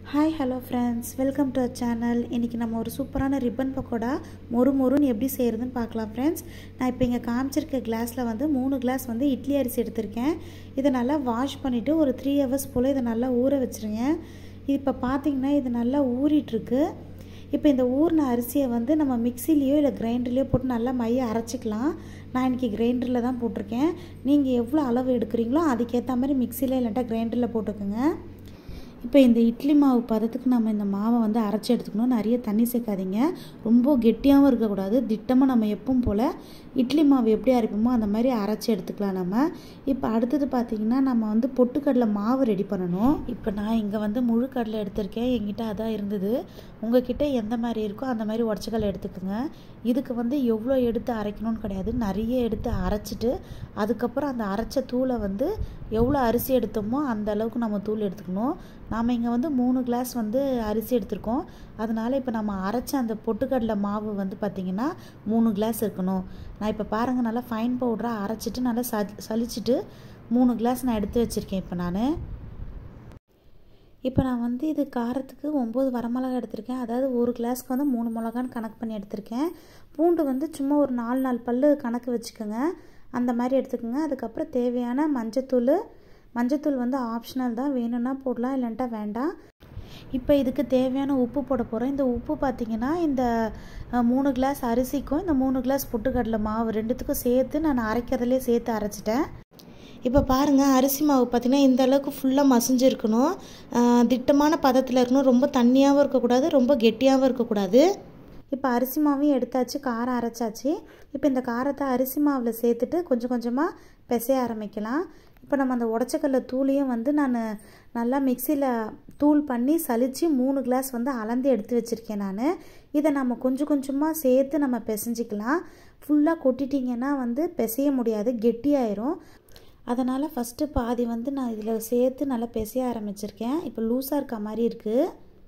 hi hello friends welcome to our channel இன்றைக்கி நம்ம ஒரு சூப்பரான ரிப்பன் பக்கோடா மொறு மொறுன்னு எப்படி செய்கிறதுன்னு பார்க்கலாம் ஃப்ரெண்ட்ஸ் நான் இப்போ இங்கே காமிச்சிருக்க கிளாஸில் வந்து மூணு கிளாஸ் வந்து இட்லி அரிசி எடுத்திருக்கேன் இதை நல்லா வாஷ் பண்ணிவிட்டு ஒரு த்ரீ ஹவர்ஸ் போல் இதை நல்லா ஊற வச்சுருங்க இப்போ பார்த்தீங்கன்னா இது நல்லா ஊறிட்டுருக்கு இப்போ இந்த ஊறின அரிசியை வந்து நம்ம மிக்சிலேயோ இல்லை கிரைண்டர்லேயோ போட்டு நல்லா மைய அரைச்சிக்கலாம் நான் இன்றைக்கி கிரைண்டரில் தான் போட்டிருக்கேன் நீங்கள் எவ்வளோ அளவு எடுக்கிறீங்களோ அதுக்கேற்ற மாதிரி மிக்சியில் இல்லாட்டா கிரைண்டரில் போட்டுக்கோங்க இப்போ இந்த இட்லி மாவு பதத்துக்கு நம்ம இந்த மாவை வந்து அரைச்சி எடுத்துக்கணும் நிறைய தண்ணி சேர்க்காதீங்க ரொம்ப கெட்டியாகவும் இருக்கக்கூடாது திட்டமாக நம்ம எப்பவும் போல் இட்லி மாவு எப்படி அரைப்போமோ அந்த மாதிரி அரைச்சி எடுத்துக்கலாம் நம்ம இப்போ அடுத்தது பார்த்திங்கன்னா நம்ம வந்து பொட்டுக்கடலை மாவு ரெடி பண்ணணும் இப்போ நான் இங்கே வந்து முழு கடலை எடுத்திருக்கேன் எங்கிட்ட அதான் இருந்தது உங்ககிட்ட எந்த மாதிரி இருக்கோ அந்த மாதிரி உடச்சிக்கடலை எடுத்துக்கோங்க இதுக்கு வந்து எவ்வளோ எடுத்து அரைக்கணும்னு கிடையாது நிறைய எடுத்து அரைச்சிட்டு அதுக்கப்புறம் அந்த அரைச்ச தூளை வந்து எவ்வளோ அரிசி எடுத்தோமோ அந்த அளவுக்கு நம்ம தூள் எடுத்துக்கணும் நாம் இங்கே வந்து மூணு கிளாஸ் வந்து அரிசி எடுத்திருக்கோம் அதனால் இப்போ நம்ம அரைச்ச அந்த பொட்டுக்கடலை மாவு வந்து பார்த்திங்கன்னா மூணு கிளாஸ் இருக்கணும் நான் இப்போ பாருங்கள் நல்லா ஃபைன் பவுடராக அரைச்சிட்டு நல்லா ச சலிச்சிட்டு மூணு கிளாஸ் நான் எடுத்து வச்சுருக்கேன் இப்போ நான் இப்போ நான் வந்து இது காரத்துக்கு ஒம்பது வரமிளகா எடுத்திருக்கேன் அதாவது ஒரு கிளாஸ்க்கு வந்து மூணு மிளகான்னு கணக்கு பண்ணி எடுத்திருக்கேன் பூண்டு வந்து சும்மா ஒரு நாலு நாலு பல் கணக்கு வச்சுக்கோங்க அந்த மாதிரி எடுத்துக்கோங்க அதுக்கப்புறம் தேவையான மஞ்சத்தூள் மஞ்சத்தூள் வந்து ஆப்ஷனல் தான் வேணும்னா போடலாம் இல்லைன்ட்டா வேண்டாம் இப்போ இதுக்கு தேவையான உப்பு போட போகிறோம் இந்த உப்பு பார்த்திங்கன்னா இந்த மூணு கிளாஸ் அரிசிக்கும் இந்த மூணு கிளாஸ் பொட்டுக்கடலை மாவு ரெண்டுத்துக்கும் சேர்த்து நான் அரைக்கிறதுலே சேர்த்து அரைச்சிட்டேன் இப்போ பாருங்கள் அரிசி மாவு பார்த்திங்கன்னா இந்த அளவுக்கு ஃபுல்லாக மசிஞ்சிருக்கணும் திட்டமான பதத்தில் இருக்கணும் ரொம்ப தண்ணியாகவும் இருக்கக்கூடாது ரொம்ப கெட்டியாகவும் இருக்கக்கூடாது இப்போ அரிசி மாவையும் எடுத்தாச்சு காரம் அரைச்சாச்சு இப்போ இந்த காரத்தை அரிசி மாவில் சேர்த்துட்டு கொஞ்சம் கொஞ்சமாக பிசைய ஆரம்பிக்கலாம் இப்போ நம்ம அந்த உடச்சக்கல்ல தூளையும் வந்து நான் நல்லா மிக்சியில் தூள் பண்ணி சலித்து மூணு கிளாஸ் வந்து அளந்து எடுத்து வச்சுருக்கேன் நான் இதை நம்ம கொஞ்சம் கொஞ்சமாக சேர்த்து நம்ம பிசைஞ்சிக்கலாம் ஃபுல்லாக கொட்டிட்டிங்கன்னா வந்து பிசைய முடியாது கெட்டியாயிரும் அதனால் ஃபஸ்ட்டு பாதி வந்து நான் இதில் சேர்த்து நல்லா பிசைய ஆரம்பிச்சிருக்கேன் இப்போ லூஸாக இருக்க மாதிரி இருக்குது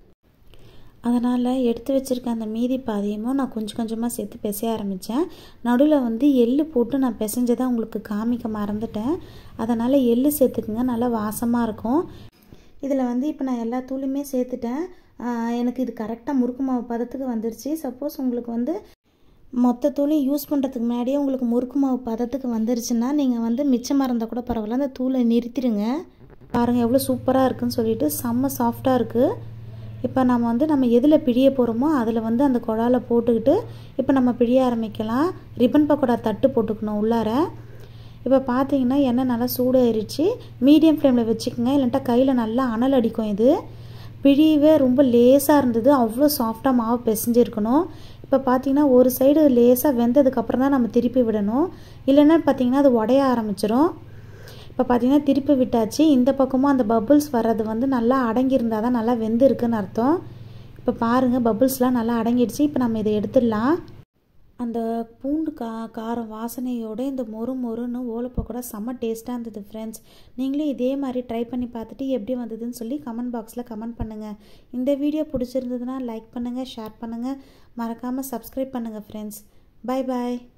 அதனால் எடுத்து வச்சுருக்க அந்த மீதி பாதியமும் நான் கொஞ்சம் கொஞ்சமாக சேர்த்து பிசைய ஆரம்பித்தேன் நடுவில் வந்து எள்ளு போட்டு நான் பிசைஞ்சதை உங்களுக்கு காமிக்க மறந்துட்டேன் அதனால் எள்ளு சேர்த்துக்குங்க நல்லா வாசமாக இருக்கும் இதில் வந்து இப்போ நான் எல்லா தூளுமே சேர்த்துட்டேன் எனக்கு இது கரெக்டாக முறுக்கு மாவு பதத்துக்கு வந்துருச்சு சப்போஸ் உங்களுக்கு வந்து மொத்த தூளையும் யூஸ் பண்ணுறதுக்கு முன்னாடியே உங்களுக்கு முறுக்கு மாவு பதத்துக்கு வந்துருச்சுன்னா நீங்கள் வந்து மிச்சமாக இருந்தால் கூட பரவாயில்ல அந்த தூளை நிறுத்திடுங்க பாருங்கள் எவ்வளோ சூப்பராக இருக்குன்னு சொல்லிட்டு செம்ம சாஃப்டாக இருக்குது இப்போ நம்ம வந்து நம்ம எதில் பிழிய போகிறோமோ அதில் வந்து அந்த குழாவில் போட்டுக்கிட்டு இப்போ நம்ம பிழிய ஆரம்பிக்கலாம் ரிப்பன் பக்கோடா தட்டு போட்டுக்கணும் உள்ளார இப்போ பார்த்தீங்கன்னா எண்ணெய் நல்லா சூடாயிருச்சு மீடியம் ஃப்ளேமில் வச்சுக்கோங்க இல்லைன்ட்டா கையில் நல்லா அனல் அடிக்கும் இது பிழியவே ரொம்ப லேஸாக இருந்தது அவ்வளோ சாஃப்டாக மாவு பிசைஞ்சிருக்கணும் இப்போ பார்த்தீங்கன்னா ஒரு சைடு லேஸாக வெந்ததுக்கப்புறம் தான் நம்ம திருப்பி விடணும் இல்லைன்னா பார்த்தீங்கன்னா அது உடைய ஆரம்பிச்சிடும் இப்போ பார்த்தீங்கன்னா திருப்பி விட்டாச்சு இந்த பக்கமும் அந்த பபுள்ஸ் வர்றது வந்து நல்லா அடங்கியிருந்தால் தான் நல்லா வெந்திருக்குன்னு அர்த்தம் இப்போ பாருங்கள் பபுள்ஸ்லாம் நல்லா அடங்கிடுச்சு இப்போ நம்ம இதை எடுத்துடலாம் அந்த பூண்டு கா காரம் வாசனையோடு இந்த மொறு மொறுன்னு ஓலப்பக்கோடா செம்ம டேஸ்ட்டாக இருந்தது ஃப்ரெண்ட்ஸ் நீங்களும் இதே மாதிரி ட்ரை பண்ணி பார்த்துட்டு எப்படி வந்ததுன்னு சொல்லி கமெண்ட் பாக்ஸில் கமெண்ட் பண்ணுங்கள் இந்த வீடியோ பிடிச்சிருந்ததுன்னா லைக் பண்ணுங்கள் ஷேர் பண்ணுங்கள் மறக்காமல் சப்ஸ்கிரைப் பண்ணுங்கள் ஃப்ரெண்ட்ஸ் பாய் பாய்